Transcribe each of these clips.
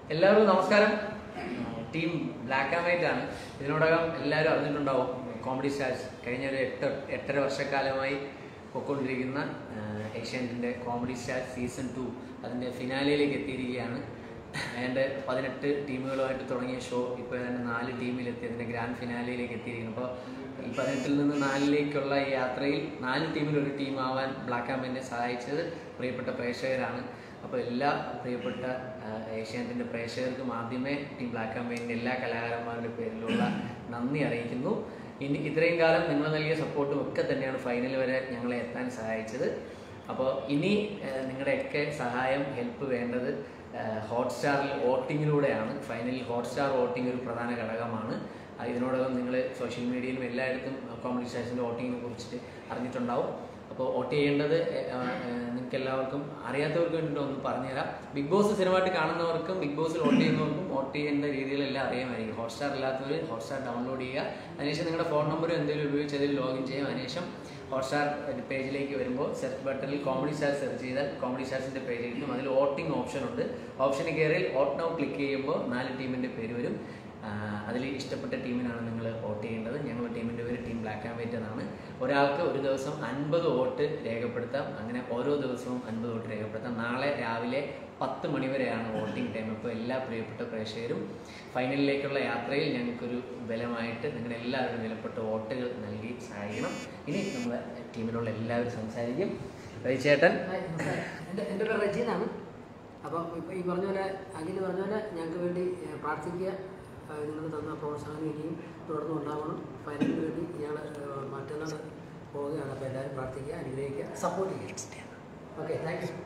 എല്ലാവർക്കും നമസ്കാരം team black and white ആണ് ഇതിനോടകം എല്ലാവരും അറിഞ്ഞിട്ടുണ്ടാവും കോമഡി സ്റ്റാർസ് കഴിഞ്ഞ ഒരു എട്ട് എട്ടര വർഷക്കാലമായി പൊയ്ക്കൊണ്ടിരിക്കുന്ന ഏഷ്യാനെറ്റിൻ്റെ കോമഡി സ്റ്റാർ സീസൺ ടു അതിൻ്റെ ഫിനാലയിലേക്ക് എത്തിയിരിക്കുകയാണ് അതിൻ്റെ പതിനെട്ട് ടീമുകളുമായിട്ട് തുടങ്ങിയ ഷോ ഇപ്പോൾ തന്നെ നാല് ടീമിലെത്തി അതിൻ്റെ ഗ്രാൻഡ് ഫിനാലയിലേക്ക് എത്തിയിരിക്കുന്നു അപ്പോൾ ഈ പതിനെട്ടിൽ നിന്ന് നാലിലേക്കുള്ള ഈ യാത്രയിൽ നാല് ടീമിൽ ഒരു ടീം ആവാൻ ബ്ലാക്ക് ആൻഡ് വൈറ്റിനെ സഹായിച്ചത് പ്രിയപ്പെട്ട പ്രേക്ഷകരാണ് അപ്പോൾ എല്ലാ പ്രിയപ്പെട്ട ആ, ഏഷ്യാനെറ്റിൻ്റെ പ്രേക്ഷകർക്കും ആദ്യമേ ടീം ബ്ലാക്ക് ആൻഡ് വൈറ്റിൻ്റെ എല്ലാ കലാകാരന്മാരുടെ പേരിലുള്ള നന്ദി അറിയിക്കുന്നു ഇനി ഇത്രയും കാലം നിങ്ങൾ നൽകിയ സപ്പോർട്ടും ഒക്കെ തന്നെയാണ് ഫൈനൽ വരെ ഞങ്ങളെ എത്താൻ സഹായിച്ചത് അപ്പോൾ ഇനി ആ, നിങ്ങളുടെയൊക്കെ സഹായം ഹെൽപ്പ് വേണ്ടത് ഹോട്ട്സ്റ്റാറിൽ വോട്ടിങ്ങിലൂടെയാണ് ഫൈനലിൽ ഹോട്ട്സ്റ്റാർ വോട്ടിംഗ് ഒരു പ്രധാന ഘടകമാണ് ആ, ഇതിനോടകം നിങ്ങൾ സോഷ്യൽ മീഡിയയിലും എല്ലായിടത്തും കോമഡി സ്റ്റാർസിൻ്റെ വോട്ടിങ്ങിനെ കുറിച്ചിട്ട് അറിഞ്ഞിട്ടുണ്ടാവും അപ്പോൾ വോട്ട് ചെയ്യേണ്ടത് നിങ്ങൾക്ക് എല്ലാവർക്കും അറിയാത്തവർക്ക് വേണ്ടിയിട്ട് ഒന്ന് പറഞ്ഞുതരാം ബിഗ് ബോസ് സ്ഥിരമായിട്ട് കാണുന്നവർക്കും ബിഗ് ബോസിൽ വോട്ട് ചെയ്യുന്നവർക്കും വോട്ട് ചെയ്യേണ്ട രീതിയിലെല്ലാം അറിയാമായിരിക്കും ഹോട്ട്സ്റ്റാർ ഇല്ലാത്തവർ ഹോട്ട്സ്റ്റാർ ഡൗൺലോഡ് ചെയ്യുക അതിനുശേഷം നിങ്ങളുടെ ഫോൺ നമ്പറും എന്തെങ്കിലും ഉപയോഗിച്ച് അതിൽ ലോഗിൻ ചെയ്യും അതിനുശേഷം ഹോട്ട്സ്റ്റാർ പേജിലേക്ക് വരുമ്പോൾ സെർച്ച് ബട്ടണിൽ കോമഡി സ്റ്റാർ സെർച്ച് ചെയ്താൽ കോമഡി സ്റ്റാർസിൻ്റെ പേജ് കിട്ടും അതിൽ വോട്ടിംഗ് ഓപ്ഷൻ ഉണ്ട് ഓപ്ഷന് കയറിയാൽ വോട്ട് നൗ ക്ലിക്ക് ചെയ്യുമ്പോൾ നാല് ടീമിൻ്റെ പേര് വരും അതിൽ ഇഷ്ടപ്പെട്ട ടീമിനാണ് നിങ്ങൾ വോട്ട് ചെയ്യേണ്ടത് ഞങ്ങളുടെ ടീമിൻ്റെ പേര് ടീം ബ്ലാക്ക് ആൻഡ് വൈറ്റ് എന്നാണ് ഒരാൾക്ക് ഒരു ദിവസം അൻപത് വോട്ട് രേഖപ്പെടുത്താം അങ്ങനെ ഓരോ ദിവസവും അൻപത് വോട്ട് രേഖപ്പെടുത്താം നാളെ രാവിലെ പത്ത് മണിവരെയാണ് വോട്ടിംഗ് ടൈം അപ്പോൾ എല്ലാ പ്രിയപ്പെട്ട പ്രേക്ഷകരും ഫൈനലിലേക്കുള്ള യാത്രയിൽ ഞങ്ങൾക്കൊരു ബലമായിട്ട് നിങ്ങളുടെ എല്ലാവരും വിലപ്പെട്ട വോട്ടുകൾ നൽകി സഹായിക്കണം ഇനി നമ്മുടെ ടീമിലുള്ള എല്ലാവരും സംസാരിക്കും ചേട്ടൻ ഹായ്, നമസ്കാരം. എൻ്റെ എൻ്റെ പേര് റജീനാണ് അപ്പം ഇപ്പോൾ ഈ പറഞ്ഞ പോലെ അഖില് പറഞ്ഞ പോലെ ഞങ്ങൾക്ക് വേണ്ടി ഏഹ്, പ്രാർത്ഥിക്കുക നിങ്ങൾ തന്ന പ്രോത്സാഹനം ഇനിയും തുടർന്ന് ഉണ്ടാവണം ഫൈനലിന് വേണ്ടി ഞങ്ങൾ മറ്റന്നാൾ പോവുകയാണ് അപ്പോൾ എല്ലാവരും പ്രാർത്ഥിക്കുക അനുഗ്രഹിക്കുക സപ്പോർട്ട് ചെയ്യുക ഓക്കെ താങ്ക് യു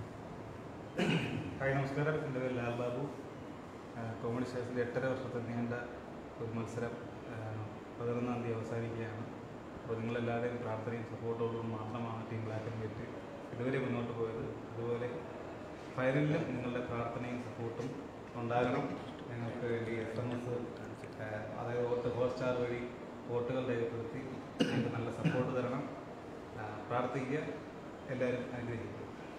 ഹായ് നമസ്കാരം എൻ്റെ പേര് ലാൽ ബാബു ആ, കോമഡി സ്റ്റേഷൻ്റെ എട്ടര വർഷത്തെ നീണ്ട ഒരു മത്സരം ആ, പതിനൊന്നാം തീയതി അവസാനിക്കുകയാണ് അപ്പോൾ നിങ്ങളെല്ലാവരുടെയും പ്രാർത്ഥനയും സപ്പോർട്ടോടും മാത്രമാണ് ടീം ബ്ലാക്ക് ആൻഡ് വൈറ്റ് ഇതുവരെ മുന്നോട്ട് പോയത് അതുപോലെ ഫൈനലിലും നിങ്ങളുടെ പ്രാർത്ഥനയും സപ്പോർട്ടും ഉണ്ടാകണം ഞങ്ങൾക്ക് വേണ്ടി എസ് എം എസ് അതായത് വോട്ട് ഹോട്ട്സ്റ്റാർ വഴി വോട്ടുകൾ രേഖപ്പെടുത്തി ഞങ്ങൾക്ക് നല്ല സപ്പോർട്ട് തരണം ആ, പ്രാർത്ഥിക്കുക എല്ലാവരും അനുഗ്രഹിക്കുക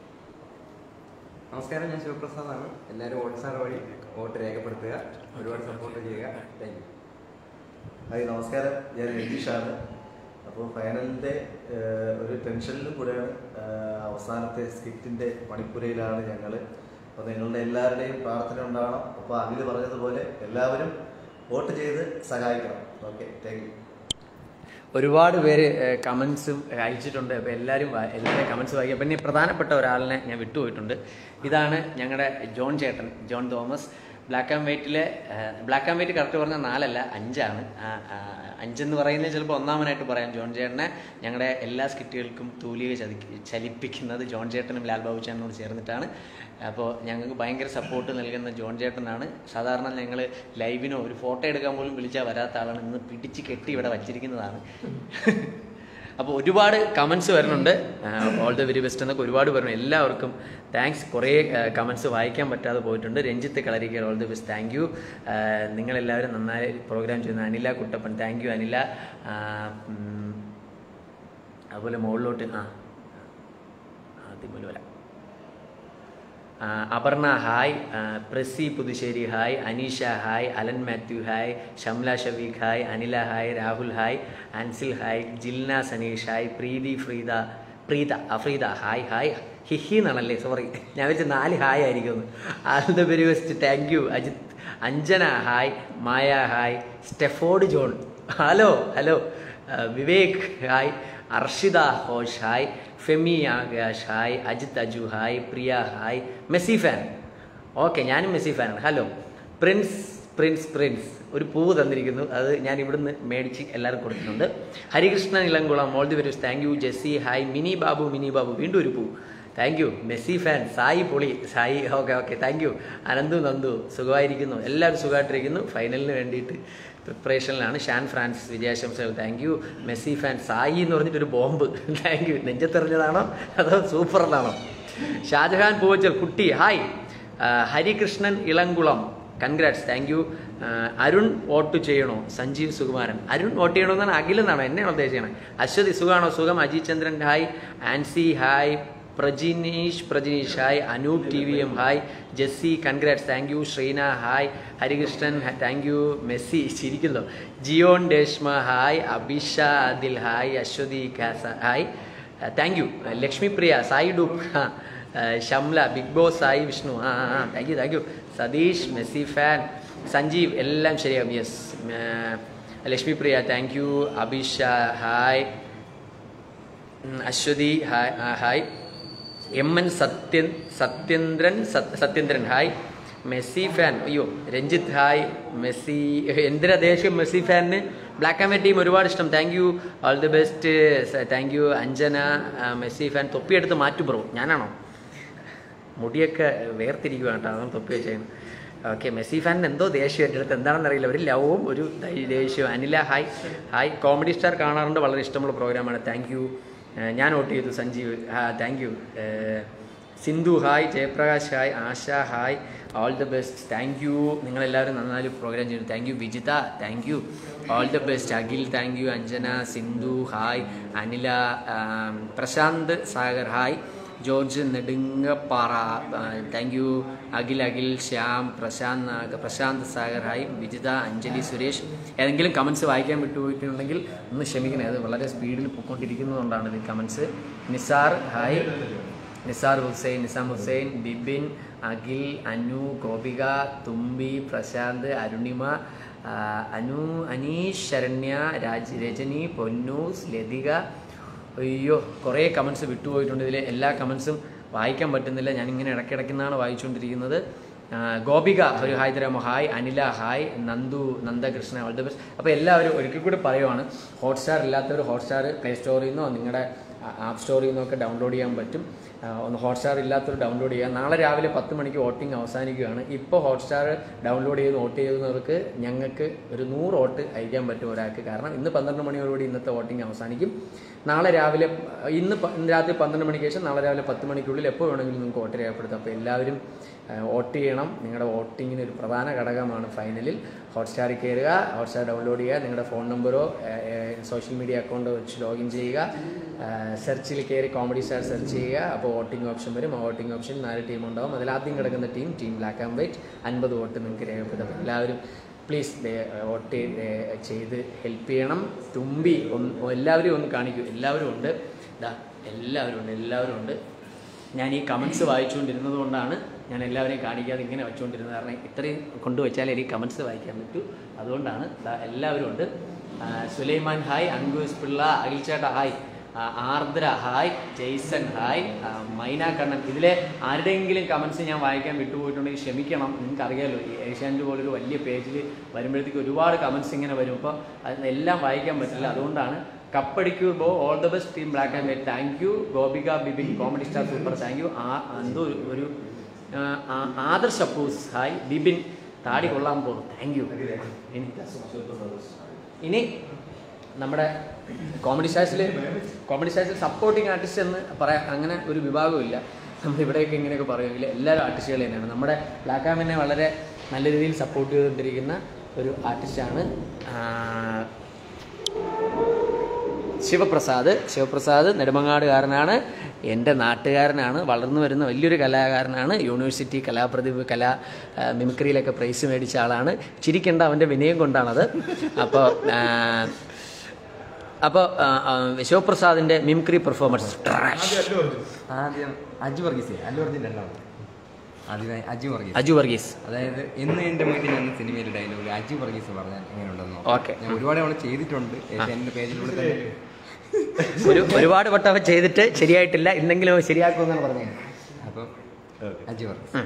നമസ്കാരം ഞാൻ ശിവപ്രസാദാണ് എല്ലാവരും വോട്ട്സാർ വഴി വോട്ട് രേഖപ്പെടുത്തുക ഒരുപാട് സപ്പോർട്ട് ചെയ്യുക താങ്ക് യു ഹായ് നമസ്കാരം ഞാൻ രജീഷാണ് അപ്പോൾ ഫൈനലിൻ്റെ ഏഹ്, ഒരു ടെൻഷനിലും കൂടെയാണ് ഏഹ്, അവസാനത്തെ സ്കിറ്റിൻ്റെ മണിപ്പുരയിലാണ് ഞങ്ങൾ അപ്പോൾ നിങ്ങളുടെ എല്ലാവരുടെയും പ്രാർത്ഥന ഉണ്ടാവണം അപ്പോൾ അഖിൽ പറഞ്ഞതുപോലെ എല്ലാവരും വോട്ട് ചെയ്ത് സഹായിക്കണം ഓക്കെ താങ്ക് യു ഒരുപാട് പേര് കമൻസും അയച്ചിട്ടുണ്ട് അപ്പോൾ എല്ലാവരും വാ- എല്ലാവരും കമൻസ് വായിക്കും പിന്നെ പ്രധാനപ്പെട്ട ഒരാളിനെ ഞാൻ വിട്ടുപോയിട്ടുണ്ട് ഇതാണ് ഞങ്ങളുടെ ജോൺ ചേട്ടൻ ജോൺ തോമസ് ബ്ലാക്ക് ആൻഡ് വൈറ്റിലെ ബ്ലാക്ക് ആൻഡ് വൈറ്റ് കറക്റ്റ് പറഞ്ഞാൽ നാലല്ല അഞ്ചാണ് ആ, ആ, അഞ്ചെന്ന് പറയുന്നത് ചിലപ്പോൾ ഒന്നാമനായിട്ട് പറയാം ജോൺ ചേട്ടനെ ഞങ്ങളുടെ എല്ലാ സ്കിറ്റുകൾക്കും തൂലിക ചതിക്ക് ചലിപ്പിക്കുന്നത് ജോൺ ചേട്ടനും ലാൽ ബാബു ചേട്ടനോട് ചേർന്നിട്ടാണ് അപ്പോൾ ഞങ്ങൾക്ക് ഭയങ്കര സപ്പോർട്ട് നൽകുന്ന ജോൺ ചേട്ടനാണ് സാധാരണ ഞങ്ങൾ ലൈവിനോ ഒരു ഫോട്ടോ എടുക്കാൻ പോലും വിളിച്ചാൽ വരാത്ത ആളാണ് ഇന്ന് പിടിച്ച് കെട്ടി ഇവിടെ വച്ചിരിക്കുന്നതാണ് അപ്പോൾ ഒരുപാട് കമൻസ് വരുന്നുണ്ട് ഓൾ ദ വെരി ബെസ്റ്റ് എന്നൊക്കെ ഒരുപാട് പറഞ്ഞു എല്ലാവർക്കും താങ്ക്സ് കുറേ കമൻസ് വായിക്കാൻ പറ്റാതെ പോയിട്ടുണ്ട് Ranjith Kalarikkal all the best thank you നിങ്ങളെല്ലാവരും നന്നായി പ്രോഗ്രാം ചെയ്യുന്ന അനില കുട്ടപ്പൻ താങ്ക് യു അനില ആ, ഉം, അതുപോലെ മുകളിലോട്ട് ആ ആദ്യം മുതൽ വരാം ആ, അപർണ ഹായ് ആ, Prasi Puthussery hi Aneesha hi Alan Mathew hi Shamla Shaveeq hi Anila hi Rahul hi Ansil hi Jilna Saneesh hi Preethi Freeda Preetha Afreeda hi hi ഹിഹി എന്നാണല്ലേ സോറി ഞാൻ വെച്ച് നാല് ഹായ് ആയിരിക്കും all the very best thank you Ajith Anjana hi Maya hi Stafford John hello hello ആ, Vivek hi Arshitha Ghosh hi Femi Akash hi Ajith Aju hi Priya hi Messi fan okay ഞാനും Messi ഫാനാണ് hello Prince Prince Prince ഒരു പൂവ് തന്നിരിക്കുന്നു അത് ഞാൻ ഇവിടുന്ന് മേടിച്ച് എല്ലാവർക്കും കൊടുത്തിട്ടുണ്ട് Harikrishnan Ilamkulam all the very best thank you Jessy hi Mini Babu Mini Babu വീണ്ടും ഒരു പൂ thank you Messi fan Sai പൊളി Sai okay okay thank you Ananthu Nandu സുഖമായിരിക്കുന്നു എല്ലാവരും സുഖമായിട്ടിരിക്കുന്നു ഫൈനലിന് വേണ്ടിയിട്ട് പ്രിപ്പറേഷനിലാണ് ഷാൻ ഫ്രാൻസ് വിജയാശംസകൾ thank you Messi fan Sai എന്ന് പറഞ്ഞിട്ടൊരു ബോംബ് താങ്ക് യു നെഞ്ചത്തെറിഞ്ഞതാണോ അതോ സൂപ്പർ എന്നാണോ ഷാജഹാൻ പൂവച്ചൽ കുട്ടി ഹായ് ആ, Harikrishnan Ilamkulam congrats thank you Arun vote ചെയ്യണോ സഞ്ജീവ് സുകുമാരൻ അരുൺ വോട്ട് ചെയ്യണമെന്നാണ് അഖിലെന്നാണോ എന്നെയാണോ ഉദ്ദേശിക്കണേ അശ്വതി സുഖമാണോ സുഖം Aji Chandran hi Ancy hi Prajineesh Prajineesh hi Anoop T V M hi Jessy congrats thank you Sreena hi Harikrishnan thank you Messi ചിരിക്കുന്നു Jiyon Deshma hi Abhisha Adil hi Aswathy Khasa hi thank you Lakshmi Priya Sai ഡൂപ്പ് ഷംല ബിഗ് ബോസ് സായി വിഷ്ണു ആ ആ thank you thank you Satheesh Messi fan Sanjeev എല്ലാം ശരിയാകും yes Lakshmi Priya thank you Abhisha hi ഉം, Aswathy hi ആ, hi M N Sathyan Sathyendran സത്- Sathyendran hi Messi fan അയ്യോ രഞ്ജിത്ത് ഹായ് മെസ്സി എന്തിനാ ദേഷ്യം മെസ്സി ഫാനിന് ബ്ലാക്ക് ആൻഡ് വൈറ്റ് ടീം ഒരുപാട് ഇഷ്ടം thank you all the best thank you Anjana ആ, മെസ്സി ഫാൻ തൊപ്പിയെടുത്ത് മാറ്റു ബ്രോ ഞാനാണോ മുടിയൊക്കെ വേർതിരിക്കുകയാണ് കേട്ടോ അതാണ് തൊപ്പി വെച്ചേക്കുന്നത് ഓക്കെ മെസ്സി ഫാനിന് എന്തോ ദേഷ്യം എൻ്റെ അടുത്ത് എന്താണെന്ന് അറിയില്ല ഒരു ലവും ഒരു ദൈ- ദേഷ്യവും Anila hi hi comedy star കാണാറുണ്ട് വളരെ ഇഷ്ടമുള്ള പ്രോഗ്രാമാണ് താങ്ക് യു ഞാൻ വോട്ട് ചെയ്തു സഞ്ജീവ് ഹാ thank you Sindhu hi Jayaprakash hi Asha hi all the best thank you നിങ്ങളെല്ലാവരും നന്നായി പ്രോഗ്രാം ചെയ്യുന്നു thank you Vijitha thank you all the best Akhil thank you Anjana Sindhu hi Anila ആം, Prashanth Sagar hi George Nedungappara thank you Akhil Akhil Shyam Prashanth Nag Prashanth Sagar hi Vijitha Anjali Suresh ഏതെങ്കിലും കമൻസ് വായിക്കാൻ വിട്ടുപോയിട്ടുണ്ടെങ്കിൽ ഒന്ന് ക്ഷമിക്കണേ അത് വളരെ സ്പീഡിൽ പൊയ്ക്കൊണ്ടിരിക്കുന്നതുകൊണ്ടാണ് ഇത് കമൻസ് നിസാർ ഹായ് നിസാർ ഹുസൈൻ നിസാം ഹുസൈൻ ബിബിൻ അഖിൽ അനു ഗോപിക തുമ്പി പ്രശാന്ത് അരുണിമ ആ, അനു അനീഷ് ശരണ്യ രാജ് രജനി പൊന്നൂസ് ലതിക അയ്യോ കുറേ കമൻസ് വിട്ടുപോയിട്ടുണ്ട് ഇതിൽ എല്ലാ കമൻസും വായിക്കാൻ പറ്റുന്നില്ല ഞാനിങ്ങനെ ഇടയ്ക്കിടയ്ക്കുന്നാണ് വായിച്ചുകൊണ്ടിരിക്കുന്നത് ആ, ഗോപിക ഒരു ഹായ് തരാമോ hi Anila hi Nandu Nandakrishna all the best അപ്പോൾ എല്ലാവരും ഒരിക്കൽ കൂടി പറയുവാണ് ഹോട്ട്സ്റ്റാർ ഇല്ലാത്തവർ ഹോട്ട്സ്റ്റാർ പ്ലേ സ്റ്റോറിൽ നിന്നോ നിങ്ങളുടെ ആപ്പ് സ്റ്റോറിൽ നിന്നൊക്കെ ഡൗൺലോഡ് ചെയ്യാൻ പറ്റും ആ, ഒന്ന് ഹോട്ട്സ്റ്റാർ ഇല്ലാത്തവർ ഡൗൺലോഡ് ചെയ്യുക നാളെ രാവിലെ പത്ത് മണിക്ക് വോട്ടിംഗ് അവസാനിക്കുകയാണ് ഇപ്പോൾ ഹോട്ട്സ്റ്റാർ ഡൗൺലോഡ് ചെയ്ത് വോട്ട് ചെയ്യുന്നവർക്ക് ഞങ്ങൾക്ക് ഒരു നൂറ് വോട്ട് അയക്കാൻ പറ്റും ഒരാൾക്ക് കാരണം ഇന്ന് പന്ത്രണ്ട് മണിയോടുകൂടി ഇന്നത്തെ വോട്ടിംഗ് അവസാനിക്കും നാളെ രാവിലെ ഇന്ന് പ- ഇന്ന് രാത്രി പന്ത്രണ്ട് മണിക്ക് ശേഷം നാളെ രാവിലെ പത്ത് മണിക്കുള്ളിൽ എപ്പോൾ വേണമെങ്കിലും നിങ്ങൾക്ക് വോട്ട് രേഖപ്പെടുത്താം അപ്പോൾ എല്ലാവരും ആ, വോട്ട് ചെയ്യണം നിങ്ങളുടെ വോട്ടിങ്ങിന് ഒരു പ്രധാന ഘടകമാണ് ഫൈനലിൽ ഹോട്ട്സ്റ്റാറിൽ കയറുക ഹോട്ട്സ്റ്റാർ ഡൗൺലോഡ് ചെയ്യുക നിങ്ങളുടെ ഫോൺ നമ്പറോ സോഷ്യൽ മീഡിയ അക്കൗണ്ടോ വെച്ച് ലോഗിൻ ചെയ്യുക സെർച്ചിൽ കയറി കോമഡി സ്റ്റാർ സെർച്ച് ചെയ്യുക അപ്പോൾ വോട്ടിംഗ് ഓപ്ഷൻ വരും ആ വോട്ടിംഗ് ഓപ്ഷൻ നാല് ടീം ഉണ്ടാവും അതിൽ ആദ്യം കിടക്കുന്ന team team black and white അൻപത് വോട്ട് നിങ്ങൾക്ക് രേഖപ്പെടുത്താം എല്ലാവരും പ്ലീസ് വോട്ട് ചെയ്ത് ഹെൽപ്പ് ചെയ്യണം തുമ്പി ഒന്ന് എല്ലാവരും ഒന്ന് കാണിക്കൂ എല്ലാവരും ഉണ്ട് ഇതാ എല്ലാവരും ഉണ്ട് എല്ലാവരും ഉണ്ട് ഞാൻ ഈ കമൻസ് വായിച്ചുകൊണ്ടിരുന്നത് കൊണ്ടാണ് ഞാൻ എല്ലാവരെയും കാണിക്കാതെ ഇങ്ങനെ വെച്ചുകൊണ്ടിരുന്നത് കാരണം ഇത്രയും കൊണ്ടുവച്ചാലേ എനിക്ക് കമൻസ് വായിക്കാൻ പറ്റൂ അതുകൊണ്ടാണ് ദാ എല്ലാവരും ഉണ്ട് ആ, സുലൈമാൻ ഹായ് അങ്കുസ് പിള്ള അഖിൽ ചേട്ടാ ഹായ് ആ, ആർദ്ര ഹായ് ജെയ്സൺ ഹായ് ആ, മൈന കണ്ണൻ ഇതിലെ ആരുടെയെങ്കിലും കമൻസ് ഞാൻ വായിക്കാൻ വിട്ടുപോയിട്ടുണ്ടെങ്കിൽ ക്ഷമിക്കണം നിങ്ങൾക്ക് അറിയാലോ ഈ ഏഷ്യാനെറ്റ് പോലൊരു വലിയ പേജിൽ വരുമ്പോഴത്തേക്ക് ഒരുപാട് കമൻസ് ഇങ്ങനെ വരും അപ്പോൾ അതെല്ലാം വായിക്കാൻ പറ്റില്ല അതുകൊണ്ടാണ് കപ്പടിക്കൂ ബോ all the best team black and white thank you Gopika Bibin comedy star super thank you ആ എന്തോ ഒരു- ഒരു ആ, ആ- ആദർശ് അപ്പൂസ് ഹായ് ബിബിൻ താടി കൊള്ളാൻ പോകുന്നു താങ്ക് യു ഇനി ഇനി നമ്മുടെ കോമഡി സ്റ്റാഴ്സിൽ കോമഡി സ്റ്റാഴ്സിൽ സപ്പോർട്ടിങ് ആർട്ടിസ്റ്റ് എന്ന് പറയാൻ അങ്ങനെ ഒരു വിഭാഗമില്ല നമ്മൾ ഇവിടെയൊക്കെ ഇങ്ങനെയൊക്കെ പറയുമെങ്കിൽ എല്ലാവരും ആർട്ടിസ്റ്റുകൾ തന്നെയാണ് നമ്മുടെ ബ്ലാക്ക് ആമിനെ വളരെ നല്ല രീതിയിൽ സപ്പോർട്ട് ചെയ്തുകൊണ്ടിരിക്കുന്ന ഒരു ആർട്ടിസ്റ്റാണ് ശിവപ്രസാദ് ശിവപ്രസാദ് നെടുമങ്ങാടുകാരനാണ് എൻ്റെ നാട്ടുകാരനാണ് വളർന്നു വരുന്ന വലിയൊരു കലാകാരനാണ് യൂണിവേഴ്സിറ്റി കലാപ്രതിഭ കലാ ആ, മിമിക്രിയിലൊക്കെ പ്രൈസ് മേടിച്ച ആളാണ് ചിരിക്കേണ്ട അവൻ്റെ വിനയം കൊണ്ടാണത് അപ്പോൾ അപ്പോൾ ശിവപ്രസാദിൻ്റെ മിമിക്രി പെർഫോമൻസ് ആദ്യം അജു വർഗീസ് അല്ലു അർജുൻ രണ്ടാമത് ആദ്യമായി അജു വർഗീസ് അജു വർഗീസ് അതായത് എന്ന് എൻ്റെ വീട്ടിൽ എന്ന സിനിമയിലെ ഡയലോഗ് അജു വർഗീസ് പറഞ്ഞാൽ എങ്ങനെയുണ്ടെന്നോ ഓക്കെ ഞാൻ ഒരുപാട് തവണ ചെയ്തിട്ടുണ്ട് എൻ്റെ പേജിലൂടെ തന്നെ ഒരു ഒരുപാട് വട്ടം അവൻ ചെയ്തിട്ട് ശരിയായിട്ടില്ല ഇന്നെങ്കിലും അവൻ ശരിയാക്കുമെന്നാണ് പറഞ്ഞത് അപ്പം അജു വർഗീസ്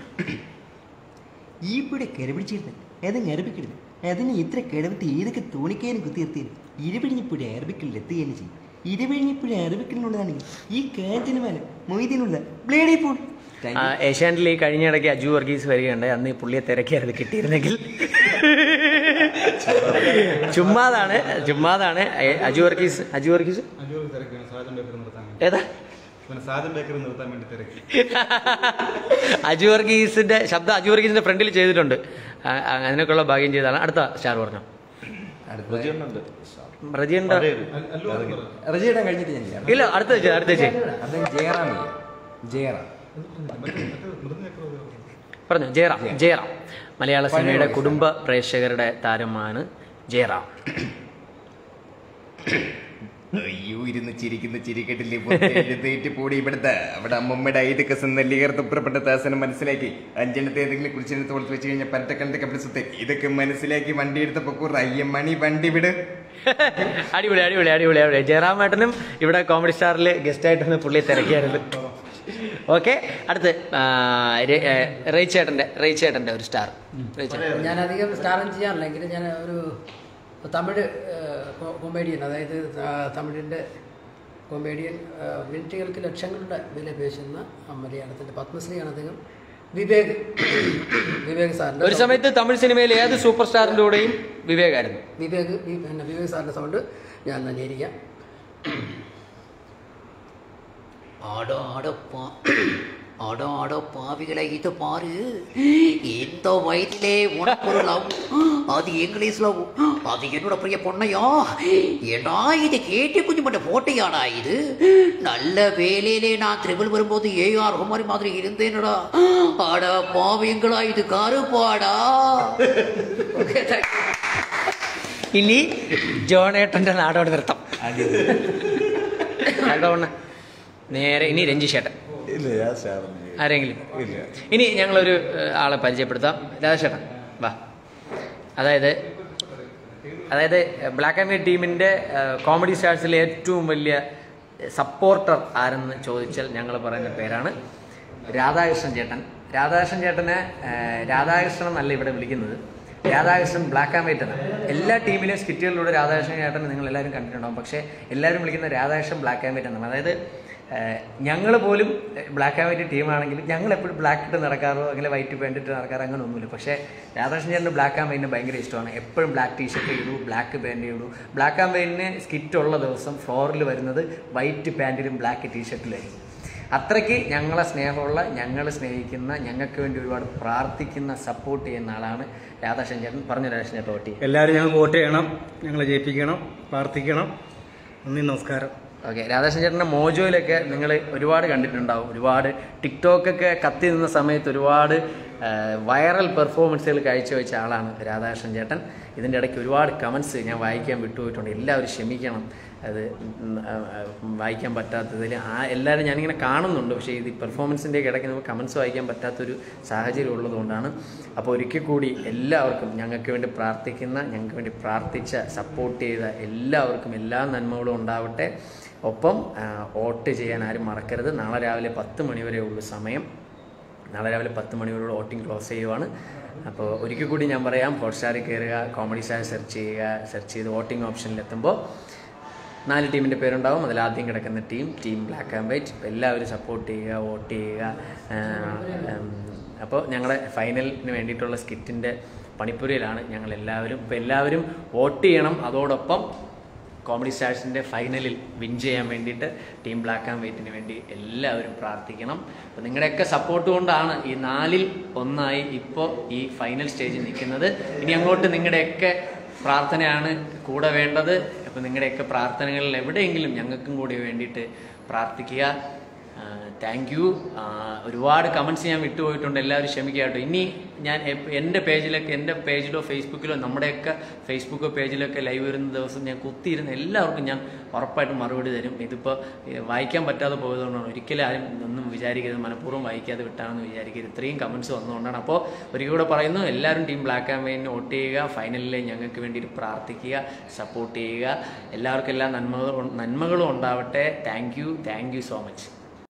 ഇവിടെ കിടപിടിച്ചിരുന്നു ഏതും അറബിക്കിടുന്നു അതിന് ഇത്ര കിടവിട്ട് ഏതൊക്കെ തോണിക്കാനും കുത്തിയിരുത്തിയും ഇരുപിഴിഞ്ഞിപ്പുഴ അറബിക്കലിൽ എത്തുകയാണ് ചെയ്യും ഇരുപിഴിഞ്ഞിപ്പുഴ അറബിക്കലിനുള്ളതാണെങ്കിൽ ഈ കാഞ്ചനമാല മൊയ്തീനുള്ള ബ്ലേഡി പൂൾ താങ്ക് ആ, ഏഷ്യാനെറ്റിൽ ഈ കഴിഞ്ഞ ഇടയ്ക്ക് അജു വർഗീസ് വരികയുണ്ടായി അന്ന് ഈ പുള്ളിയെ തിരക്കിയത് കിട്ടിയിരുന്നെങ്കിൽ ചുമ്മാതാണ് ചുമ്മാതാണ് ഏ, അജു വർഗീസ് അജു വർഗീസ് അജൂർ തിരക്കാണ് സാജൻ ബേക്കറി നിർത്താൻ വേണ്ടി ഏതാ പിന്നെ സാജൻ ബേക്കറി നിർത്താൻ വേണ്ടി തിരക്കി അജു വർഗീസിന്റെ ശബ്ദം അജു വർഗീസിന്റെ ഫ്രണ്ടിൽ ചെയ്തിട്ടുണ്ട് ആ, ആ, അതിനൊക്കെയുള്ള ഭാഗ്യം ചെയ്താണ് അടുത്ത സ്റ്റാർ പറഞ്ഞു അടുത്ത റജിയുണ്ട് അല്ലു പറഞ്ഞു റജിയിടാൻ കഴിഞ്ഞിട്ട് ഞാൻ ചെയ്യാം ഇല്ല അടുത്ത വെച്ച് അടുത്ത വെച്ച് അദ്ദേഹം ജയറാമില്ല ജയറാം മൃദു ചക്രവർത്തി പറഞ്ഞു ജയറാം ജയറാം മലയാള സിനിമയുടെ കുടുംബ പ്രേക്ഷകരുടെ താരമാണ് ജയറാം അയ്യോ ഇരുന്ന് ചിരിക്കുന്ന ചിരിക്കെട്ടില്ലേ എഴുന്നേറ്റ് പോടി ഇവിടുത്തെ അവിടെ അമ്മമ്മയുടെ ഐതൊക്കെ നെല്ലികർ തുപ്പുറപ്പെട്ട ദാസനം മനസ്സിലാക്കി അഞ്ചെണ്ണത്തെ ഏതെങ്കിലും കുറിച്ചെടുത്ത് കൊടുത്ത് വെച്ച് കഴിഞ്ഞാൽ പരട്ടക്കണ്ട കപ്പിൾ സ്വത്തെ ഇതൊക്കെ മനസ്സിലാക്കി വണ്ടി എടുത്തപ്പോ കൂറ അയ്യമ്മണി വണ്ടി വിട് അടിപൊളി അടിപൊളി അടിപൊളി അടിപൊളി ജയറാം ഏട്ടനും ഇവിടെ കോമഡി സ്റ്റാറിൽ ഗസ്റ്റ് ആയിട്ടാണ് പുള്ളി തിരക്കിയായിരുന്നു ഓക്കെ അടുത്ത് ആ, രെ- ഏ, റേച്ചേട്ടൻ്റെ റേച്ചേട്ടൻ്റെ ഒരു സ്റ്റാർ റേച്ചേട്ടൻ ഞാൻ അധികം സ്റ്റാറും ചെയ്യാറില്ല എങ്കിലും ഞാൻ ഒരു തമിഴ് കൊമേഡിയൻ അതായത് ആ, തമിഴിൻ്റെ കൊമേഡിയൻ ആ, മിനിറ്റുകൾക്ക് ലക്ഷങ്ങളുടെ വില പേശുന്ന ആ, മലയാളത്തിൻ്റെ പത്മശ്രീയാണ് അദ്ദേഹം വിവേക് വിവേക് സാറിൻ്റെ ഒരു സമയത്ത് തമിഴ് സിനിമയിൽ ഏത് സൂപ്പർ സ്റ്റാറിൻ്റെ കൂടെയും വിവേകായിരുന്നു വിവേക് വി- പിന്നെ വിവേക് സാറിൻ്റെ സൗണ്ട് ഞാൻ തന്നെ ഇരിക്കാം ஆட ஆடப்பா அட அட பாவிகளை இது பாரு இந்த வயதிலே உனக்கு ஒரு லவ் அது இங்கிலீஷ் லவ் அது என்னோட பிரிய பொண்ணையா ஏடா இது கேட்டி குஞ்சு மட்டும் போட்டியாடா இது நல்ல வேலையிலே நான் திருவள் வரும்போது ஏஆர் குமாரி மாதிரி இருந்தேனடா அட பாவிங்களா இது கருப்பாடா ഓക്കെ താങ്ക് യു ഇനി ജോണേട്ടൻ്റെ നാടോട് നൃത്തം കണ്ടോണ്ണ നേരെ ഇനി രഞ്ജിഷേട്ടൻ ഇല്ല ഞാൻ സ്റ്റാറൊന്നും ആരെങ്കിലും ഇല്ല ഇനി ഞങ്ങളൊരു ഏഹ്, ആളെ പരിചയപ്പെടുത്താം രാജേട്ടൻ വാ അതായത് അതായത് ബ്ലാക്ക് ആൻഡ് വൈറ്റ് ടീമിൻ്റെ കോമഡി സ്റ്റാർസിലെ ഏറ്റവും വലിയ സപ്പോർട്ടർ ആരെന്ന് ചോദിച്ചാൽ ഞങ്ങൾ പറയുന്ന പേരാണ് രാധാകൃഷ്ണൻ ചേട്ടൻ രാധാകൃഷ്ണൻ ചേട്ടനെ ഏഹ്, രാധാകൃഷ്ണൻ എന്നല്ല ഇവിടെ വിളിക്കുന്നത് രാധാകൃഷ്ണൻ ബ്ലാക്ക് ആൻഡ് വൈറ്റ് എന്നാണ് എല്ലാ ടീമിലെയും സ്കിറ്റുകളിലൂടെ രാധാകൃഷ്ണൻ ചേട്ടൻ നിങ്ങൾ എല്ലാവരും കണ്ടിട്ടുണ്ടാവും പക്ഷേ എല്ലാവരും വിളിക്കുന്ന രാധാകൃഷ്ണൻ ബ്ലാക്ക് ആൻഡ് വൈറ്റ് എന്നാണ് അതായത് ഞങ്ങൾ പോലും ബ്ലാക്ക് ആൻഡ് വൈറ്റ് ടീമാണെങ്കിലും ഞങ്ങൾ എപ്പോഴും ബ്ലാക്ക് ഇട്ട് നടക്കാറോ അങ്ങനെ വൈറ്റ് പാൻറ് ഇട്ട് നടക്കാറോ അങ്ങനെ ഒന്നുമില്ല പക്ഷേ രാധാകൃഷ്ണൻ ചേട്ടന് ബ്ലാക്ക് ആൻഡ് വൈറ്റിന് ഭയങ്കര ഇഷ്ടമാണ് എപ്പോഴും ബ്ലാക്ക് ടീഷർട്ട് ഇടൂ ബ്ലാക്ക് പാൻറ് ഇടൂ ബ്ലാക്ക് ആൻഡ് വൈറ്റിന് സ്കിറ്റ് ഉള്ള ദിവസം ഫ്ലോറിൽ വരുന്നത് വൈറ്റ് പാൻറ്റിലും ബ്ലാക്ക് ടീഷർട്ടിലായിരിക്കും അത്രയ്ക്ക് ഞങ്ങളെ സ്നേഹമുള്ള ഞങ്ങൾ സ്നേഹിക്കുന്ന ഞങ്ങൾക്ക് വേണ്ടി ഒരുപാട് പ്രാർത്ഥിക്കുന്ന സപ്പോർട്ട് ചെയ്യുന്ന ആളാണ് രാധാകൃഷ്ണൻ ചേട്ടൻ പറഞ്ഞു രാധാകൃഷ്ണൻ ചേട്ടൻ വോട്ട് ചെയ്യും എല്ലാവരും ഞങ്ങൾക്ക് വോട്ട് ചെയ്യണം ഞങ്ങളെ ജയിപ്പിക്കണം പ്രാർത്ഥിക്കണം നന്ദി നമസ്കാരം ഓക്കെ രാധാകൃഷ്ണൻ ചേട്ടൻ്റെ മോജോയിലൊക്കെ നിങ്ങൾ ഒരുപാട് കണ്ടിട്ടുണ്ടാവും ഒരുപാട് ടിക്ടോക്കൊക്കെ കത്തി നിന്ന സമയത്ത് ഒരുപാട് ആ, വൈറൽ പെർഫോമൻസുകൾ കാഴ്ചവെച്ച ആളാണ് രാധാകൃഷ്ണൻ ചേട്ടൻ ഇതിൻ്റെ ഇടയ്ക്ക് ഒരുപാട് കമൻസ് ഞാൻ വായിക്കാൻ വിട്ടുപോയിട്ടുണ്ട് എല്ലാവരും ക്ഷമിക്കണം അത് ഉം, ആ, ആ, വായിക്കാൻ പറ്റാത്തതിൽ ആ എല്ലാവരും ഞാനിങ്ങനെ കാണുന്നുണ്ട് പക്ഷേ ഇത് പെർഫോമൻസിൻ്റെ ഇടയ്ക്ക് നമുക്ക് കമൻസ് വായിക്കാൻ പറ്റാത്തൊരു സാഹചര്യം ഉള്ളതുകൊണ്ടാണ് അപ്പോൾ ഒരിക്കൽ കൂടി എല്ലാവർക്കും ഞങ്ങൾക്ക് വേണ്ടി പ്രാർത്ഥിക്കുന്ന ഞങ്ങൾക്ക് വേണ്ടി പ്രാർത്ഥിച്ച സപ്പോർട്ട് ചെയ്ത എല്ലാവർക്കും എല്ലാ നന്മകളും ഉണ്ടാവട്ടെ ഒപ്പം ആ, വോട്ട് ചെയ്യാൻ ആരും മറക്കരുത് നാളെ രാവിലെ പത്ത് മണി വരെ ഉള്ളൂ സമയം നാളെ രാവിലെ പത്ത് മണിയോട് വോട്ടിംഗ് ക്ലോസ് ചെയ്യുവാണ് അപ്പോൾ ഒരിക്കൽ കൂടി ഞാൻ പറയാം ഹോട്ട്സ്റ്റാറിൽ കയറുക കോമഡി സ്റ്റാർ സെർച്ച് ചെയ്യുക സെർച്ച് ചെയ്ത് വോട്ടിംഗ് ഓപ്ഷനിൽ എത്തുമ്പോൾ നാല് ടീമിൻ്റെ പേരുണ്ടാവും അതിൽ ആദ്യം കിടക്കുന്ന team team black and white അപ്പോൾ എല്ലാവരും സപ്പോർട്ട് ചെയ്യുക വോട്ട് ചെയ്യുക അപ്പോൾ ഞങ്ങളുടെ ഫൈനലിന് വേണ്ടിയിട്ടുള്ള സ്കിറ്റിൻ്റെ പണിപ്പുരയിലാണ് ഞങ്ങൾ എല്ലാവരും ഇപ്പോൾ എല്ലാവരും വോട്ട് ചെയ്യണം അതോടൊപ്പം കോമഡി സ്റ്റാർസിൻ്റെ ഫൈനലിൽ വിൻ ചെയ്യാൻ വേണ്ടിയിട്ട് ടീം ബ്ലാക്ക് ആൻഡ് വൈറ്റിന് വേണ്ടി എല്ലാവരും പ്രാർത്ഥിക്കണം അപ്പോൾ നിങ്ങളുടെയൊക്കെ സപ്പോർട്ട് കൊണ്ടാണ് ഈ നാലിൽ ഒന്നായി ഇപ്പോൾ ഈ ഫൈനൽ സ്റ്റേജിൽ നിൽക്കുന്നത് ഇനി അങ്ങോട്ട് നിങ്ങളുടെയൊക്കെ പ്രാർത്ഥനയാണ് കൂടെ വേണ്ടത് അപ്പോൾ നിങ്ങളുടെയൊക്കെ പ്രാർത്ഥനകളിൽ എവിടെയെങ്കിലും ഞങ്ങൾക്കും കൂടി വേണ്ടിയിട്ട് പ്രാർത്ഥിക്കുക താങ്ക് യു ഒരുപാട് കമൻസ് ഞാൻ വിട്ടുപോയിട്ടുണ്ട് എല്ലാവരും ക്ഷമിക്കുക കേട്ടോ ഇനി ഞാൻ എപ്പ- എൻ്റെ പേജിലൊക്കെ എൻ്റെ പേജിലോ ഫേസ്ബുക്കിലോ നമ്മുടെയൊക്കെ ഫേസ്ബുക്കോ പേജിലൊക്കെ ലൈവ് വരുന്ന ദിവസം ഞാൻ കുത്തിയിരുന്ന എല്ലാവർക്കും ഞാൻ ഉറപ്പായിട്ടും മറുപടി തരും ഇതിപ്പോൾ ഏഹ്, വായിക്കാൻ പറ്റാതെ പോയതുകൊണ്ടാണ് ഒരിക്കലും ആരും ഒന്നും വിചാരിക്കരുത് മനഃപൂർവ്വം വായിക്കാതെ വിട്ടാണെന്ന് വിചാരിക്കരുത് ഇത്രയും കമൻസ് വന്നുകൊണ്ടാണ് അപ്പോൾ ഒരിക്കൽ കൂടെ പറയുന്നു എല്ലാവരും ടീം ബ്ലാക്ക് ആൻഡ് വൈറ്റിന് വോട്ട് ചെയ്യുക ഫൈനലിൽ ഞങ്ങൾക്ക് വേണ്ടിയിട്ട് പ്രാർത്ഥിക്കുക സപ്പോർട്ട് ചെയ്യുക എല്ലാവർക്കും എല്ലാ നന്മകളും നന്മകളും ഉണ്ടാവട്ടെ thank you thank you so much